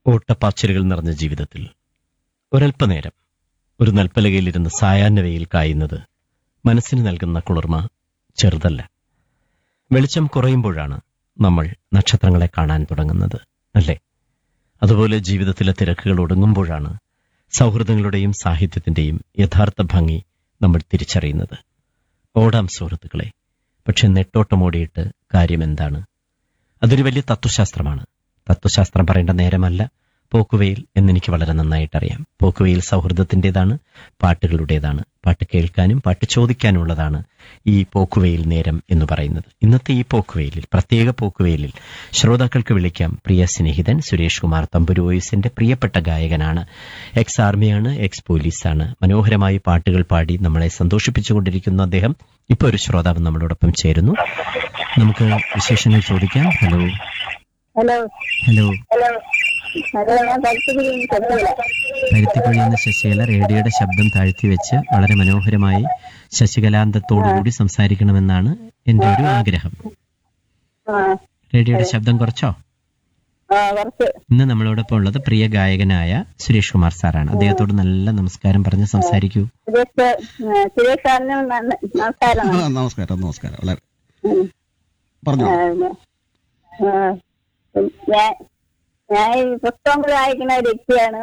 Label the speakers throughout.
Speaker 1: ഓട്ടപ്പാച്ചിലുകൾ നിറഞ്ഞ ജീവിതത്തിൽ ഒരൽപ്പനേരം ഒരു നെൽപ്പലകയിലിരുന്ന് സായാഹ്ന വെയിൽ കായുന്നത് മനസ്സിന് നൽകുന്ന കുളിർമ ചെറുതല്ല വെളിച്ചം കുറയുമ്പോഴാണ് നമ്മൾ നക്ഷത്രങ്ങളെ കാണാൻ തുടങ്ങുന്നത് അല്ലേ അതുപോലെ ജീവിതത്തിലെ തിരക്കുകൾ ഒടുങ്ങുമ്പോഴാണ് സൗഹൃദങ്ങളുടെയും സാഹിത്യത്തിന്റെയും യഥാർത്ഥ ഭംഗി നമ്മൾ തിരിച്ചറിയുന്നത് ഓടാം സുഹൃത്തുക്കളെ പക്ഷെ നെട്ടോട്ടമോടിയിട്ട് കാര്യം എന്താണ് അതൊരു വലിയ തത്വശാസ്ത്രമാണ് തത്വശാസ്ത്രം പറയേണ്ട നേരമല്ല പോക്കുവെയിൽ എന്നെനിക്ക് വളരെ നന്നായിട്ടറിയാം പോക്കുവെയിൽ സൗഹൃദത്തിൻ്റെതാണ് പാട്ടുകളുടേതാണ് പാട്ട് കേൾക്കാനും പാട്ട് ചോദിക്കാനുള്ളതാണ് ഈ പോക്കുവെയിൽ നേരം എന്ന് പറയുന്നത് ഇന്നത്തെ ഈ പോക്കുവെയിലിൽ പ്രത്യേക പോക്കുവെയിലിൽ ശ്രോതാക്കൾക്ക് വിളിക്കാം പ്രിയ സ്നേഹിതൻ സുരേഷ് കുമാർ തമ്പുരു വോയിസിന്റെ പ്രിയപ്പെട്ട ഗായകനാണ് എക്സ് ആർമിയാണ് എക്സ് പോലീസാണ് മനോഹരമായി പാട്ടുകൾ പാടി നമ്മളെ സന്തോഷിപ്പിച്ചുകൊണ്ടിരിക്കുന്ന അദ്ദേഹം ഇപ്പോൾ ഒരു ശ്രോതാവ് നമ്മളോടൊപ്പം ചേരുന്നു നമുക്ക് വിശേഷങ്ങൾ ചോദിക്കാം hello
Speaker 2: hello
Speaker 1: hello
Speaker 2: hello hello ഞാൻ പരിസ്ഥിതി ശബ്ദമില്ല
Speaker 1: പരുത്തിപ്പുഴി എന്ന ശശികല റേഡിയോയുടെ ശബ്ദം താഴ്ത്തി വെച്ച് വളരെ മനോഹരമായി ശശികലാന്തത്തോടുകൂടി സംസാരിക്കണമെന്നാണ് എന്റെ ഒരു ആഗ്രഹം
Speaker 2: ആ
Speaker 1: റേഡിയോയുടെ ശബ്ദം കുറച്ചോ
Speaker 2: ആ കുറച്ച്
Speaker 1: ഇന്ന് നമ്മളോടൊപ്പം ഉള്ളത് പ്രിയ ഗായകനായ സുരേഷ് കുമാർ സാറാണ് അദ്ദേഹത്തോട് നല്ല നമസ്കാരം പറഞ്ഞ് സംസാരിക്കൂ
Speaker 2: സുരേഷ് ആ, സുരേഷ് സാറിന് നന്ന- നമസ്കാരം
Speaker 3: ആ, നമസ്കാരം നമസ്കാരം വളരെ
Speaker 2: ഉം.
Speaker 3: പറഞ്ഞോ
Speaker 2: ആ, പിന്നെ, ആ, ഞാൻ ഞാൻ ഈ പുസ്തകങ്ങൾ വായിക്കുന്ന ഒരു വ്യക്തിയാണ്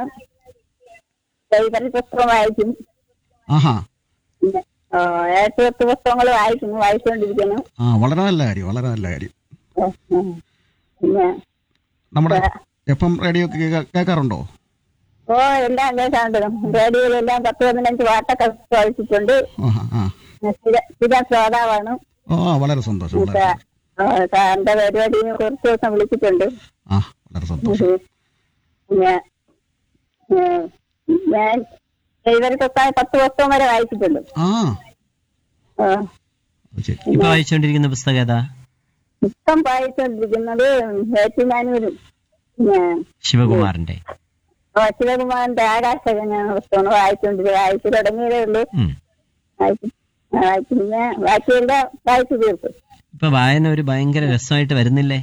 Speaker 2: ലൈബ്രറി പുസ്തകം വായിക്കും
Speaker 3: ആഹാ
Speaker 2: പിന്നെ ആ, ഏഴ് പത്ത് പുസ്തകങ്ങൾ വായിക്കുന്നു വായിച്ചുകൊണ്ടിരിക്കുന്നു
Speaker 3: ആ വളരെ നല്ല കാര്യം വളരെ നല്ല കാര്യം
Speaker 2: ആ, ഉം. പിന്നെ
Speaker 3: നമ്മുടെ എഫ് എം റേഡിയോ കേൾക്കാ- കേൾക്കാറുണ്ടോ
Speaker 2: ഓ എല്ലാം കേൾക്കാണ്ട് റേഡിയോയിലെല്ലാം പത്ത് പതിനഞ്ച് പാട്ടൊക്കെ വായിച്ചിട്ടുണ്ട്
Speaker 3: ആഹാ ആ
Speaker 2: സ്ഥിര- സ്ഥിര ശ്രോതാവാണ്
Speaker 3: ഓ ആ, വളരെ സന്തോഷം വളരെ
Speaker 2: സാ- ആ, സാറിന്റെ പരിപാടിയിൽ കുറച്ച് ദിവസം വിളിച്ചിട്ടുണ്ട്
Speaker 3: ആ വളരെ സന്തോഷം
Speaker 2: പിന്നെ ഏഹ്, ഞാൻ ഇവർക്കൊക്കെ പത്ത് പുസ്തകം വരെ വായിച്ചിട്ടുണ്ട്
Speaker 3: ആ
Speaker 2: ആ,
Speaker 3: അത് ശരി
Speaker 1: ഇപ്പൊ വായിച്ചുകൊണ്ടിരിക്കുന്ന പുസ്തകം ഏതാ
Speaker 2: ഇപ്പം വായിച്ചുകൊണ്ടിരിക്കുന്നത് ഏറ്റുമാനൂരും പിന്നെ
Speaker 1: ശിവകുമാറിന്റെ
Speaker 2: ആ, ശിവകുമാറിന്റെ ആകാശകനാണ് പുസ്തകം വായിച്ചുകൊണ്ടിരിക്കുന്നത് വായിച്ചു തുടങ്ങിയതേ ഉള്ളൂ
Speaker 1: ഉം.
Speaker 2: വായിച്ചു ആ, വായിച്ചു പിന്നെ ബാക്കിയെല്ലാം വായിച്ചു തീർത്തു
Speaker 1: ഇപ്പൊ വായന ഒരു ഭയങ്കര രസമായിട്ട് വരുന്നില്ലേ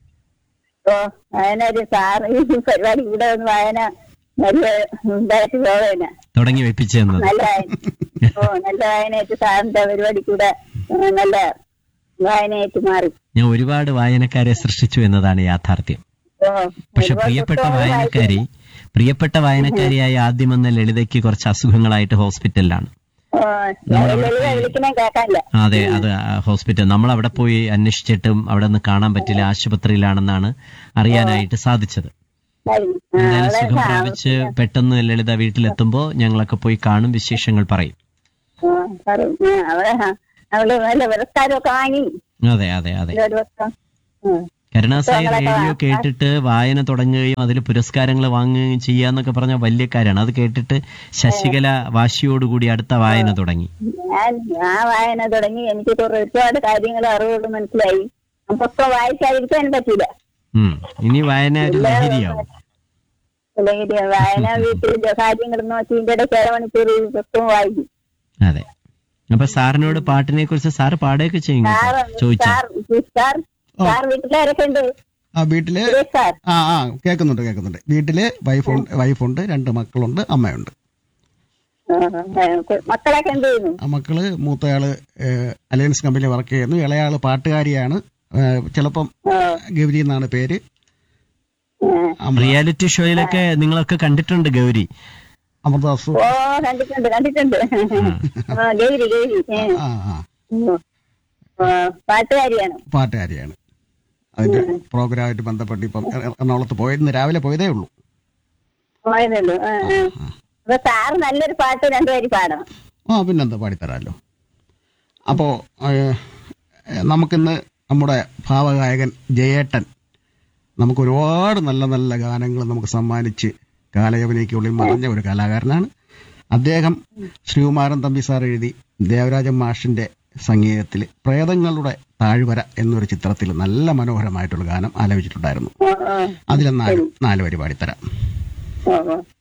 Speaker 2: ഓ വായനൊരു സാറ് ഈ പരിപാടി ഇവിടെ വന്ന് വായന നല്ല ഉണ്ടായിട്ട് പോവേന
Speaker 1: തുടങ്ങി വെപ്പിച്ചു തന്നത്
Speaker 2: നല്ല വായന ഓ നല്ല വായനയായിട്ട് സാറിന്റെ പരിപാടി കൂടെ ആ, നല്ല വായനയായിട്ട് മാറി
Speaker 1: ഞാൻ ഒരുപാട് വായനക്കാരെ സൃഷ്ടിച്ചു എന്നതാണ് യാഥാർത്ഥ്യം
Speaker 2: ഓ
Speaker 1: പക്ഷെ
Speaker 2: ഒരുപാട്
Speaker 1: പ്രിയപ്പെട്ട
Speaker 2: പുസ്തകങ്ങൾ
Speaker 1: വായനക്കാരി പ്രിയപ്പെട്ട വായനക്കാരിയായ ആദ്യം വന്ന ലളിതയ്ക്ക് കുറച്ച് അസുഖങ്ങളായിട്ട് ഹോസ്പിറ്റലിലാണ്
Speaker 2: ഓ ഞാൻ ലളിത വിളിക്കണേ കേൾക്കാനില്ല
Speaker 1: അതെ അത് ആ ഹോസ്പിറ്റൽ നമ്മൾ അവിടെ പോയി അന്വേഷിച്ചിട്ടും അവിടെ നിന്ന് കാണാൻ പറ്റില്ല ആശുപത്രിയിലാണെന്നാണ് അറിയാനായിട്ട് സാധിച്ചത്
Speaker 2: ആയിരുന്നു. ആ,
Speaker 1: എന്തായാലും
Speaker 2: അവിടെ
Speaker 1: സുഖം
Speaker 2: സാ-
Speaker 1: പ്രാപിച്ച് പെട്ടെന്ന് ലളിത വീട്ടിലെത്തുമ്പോ ഞങ്ങളൊക്കെ പോയി കാണും വിശേഷങ്ങൾ പറയും
Speaker 2: ആ, പറയും. ആ, അവിടെ ആ, അവള് നല്ല പുരസ്കാരമൊക്കെ വാങ്ങി
Speaker 1: അതെ അതെ അതെ
Speaker 2: ഒരു വർഷം ഉം.
Speaker 1: കരുണാസായി
Speaker 2: പുസ്തകങ്ങളൊക്കെ
Speaker 1: റേഡിയോ
Speaker 2: വാ-
Speaker 1: കേട്ടിട്ട് വായന തുടങ്ങുകയും അതിൽ പുരസ്കാരങ്ങൾ വാങ്ങുകയും ചെയ്യാന്നൊക്കെ പറഞ്ഞ വലിയ കാര്യമാണ് അത് കേട്ടിട്ട് ശശികല വാശിയോടുകൂടി അടുത്ത വായന തുടങ്ങി
Speaker 2: ഞാൻ ആ വായന തുടങ്ങി എനിക്ക് കുറെ ഒരുപാട് കാര്യങ്ങൾ അറിവുകൾ മനസ്സിലായി ആ പുസ്തകം വായിക്കാതിരിക്കാൻ പറ്റില്ല
Speaker 1: ഉം ഇനി വായന ഒരു ലഹരിയാവും
Speaker 2: അല്ലെങ്കിൽ വായന വീട്ടിലെ കാര്യങ്ങൾ നോക്കി ഇതിന്റെ ഇടയ്ക്ക് അരമണിക്കൂർ ഈ പുസ്തകം വായിക്കും
Speaker 1: അതെ അപ്പൊ സാറിനോട് പാട്ടിനെ കുറിച്ച് സാറ് പാടുകയൊക്കെ ചെയ്യും
Speaker 2: സാർ
Speaker 1: കേട്ടോ. ചോദിച്ചാ
Speaker 2: സാർ സാർ സാർ വീട്ടിലാരൊക്കെ ഉണ്ട്
Speaker 3: ആ വീട്ടില്
Speaker 2: സുരേഷ് സാർ
Speaker 3: ആ ആ കേൾക്കുന്നുണ്ട് കേൾക്കുന്നുണ്ട് വീട്ടില് വൈഫുണ്ട് വൈഫുണ്ട് രണ്ട് മക്കളുണ്ട് അമ്മയുണ്ട്
Speaker 2: ആ, ആ, മക്കളൊക്കെ എന്ത് ചെയ്യുന്നു
Speaker 3: ആ മക്കള് മൂത്തയാള് ഏഹ്, അലയൻസ് കമ്പനിയിൽ വർക്ക് ചെയ്യുന്നു ഇളയാള് പാട്ടുകാരിയാണ് ഏഹ്, ചിലപ്പം
Speaker 2: ആ,
Speaker 3: ഗൗരി എന്നാണ് പേര്
Speaker 2: ആ.
Speaker 3: അമൃത
Speaker 1: റിയാലിറ്റി ഷോയിലൊക്കെ നിങ്ങളൊക്കെ കണ്ടിട്ടുണ്ട് ഗൗരി
Speaker 3: അമൃതാസു
Speaker 2: ഓ കണ്ടിട്ടുണ്ട് കണ്ടിട്ടുണ്ട് ആ, ഗൗരി ഗൗരി ഏ.
Speaker 3: ആ ആ
Speaker 2: ഉം. ആ, പാട്ടുകാരിയാണ്
Speaker 3: പാട്ടുകാരിയാണ് അതിന്റെ പ്രോഗ്രാമായിട്ട് ബന്ധപ്പെട്ട് ഇപ്പം എറ- എറണാകുളത്ത് പോയിരുന്നു രാവിലെ പോയതേ ഉള്ളൂ
Speaker 2: പോയതുള്ളൂ ആ, ആ. അപ്പൊ സാറ് നല്ലൊരു പാട്ട് രണ്ടുപേരും പാടണം
Speaker 3: ആ പിന്നെന്താ പാടിത്തരാമല്ലോ അപ്പോൾ നമുക്കിന്ന് നമ്മുടെ ഭാവഗായകൻ ജയേട്ടൻ നമുക്ക് ഒരുപാട് നല്ല നല്ല ഗാനങ്ങൾ നമുക്ക് സമ്മാനിച്ച് കാലയവനിക്കുള്ളിൽ മറഞ്ഞ ഒരു കലാകാരനാണ് അദ്ദേഹം ശ്രീകുമാരൻ തമ്പി സാർ എഴുതി ദേവരാജൻ മാഷിന്റെ സംഗീതത്തിൽ പ്രേതങ്ങളുടെ താഴ്വര എന്നൊരു ചിത്രത്തിൽ നല്ല മനോഹരമായിട്ടുള്ള ഗാനം ആലപിച്ചിട്ടുണ്ടായിരുന്നു
Speaker 2: ഓ, ഓ,
Speaker 3: അതിലെ നാല് നാല് വരി പാടിത്തരാം
Speaker 2: ഓ, ഓ.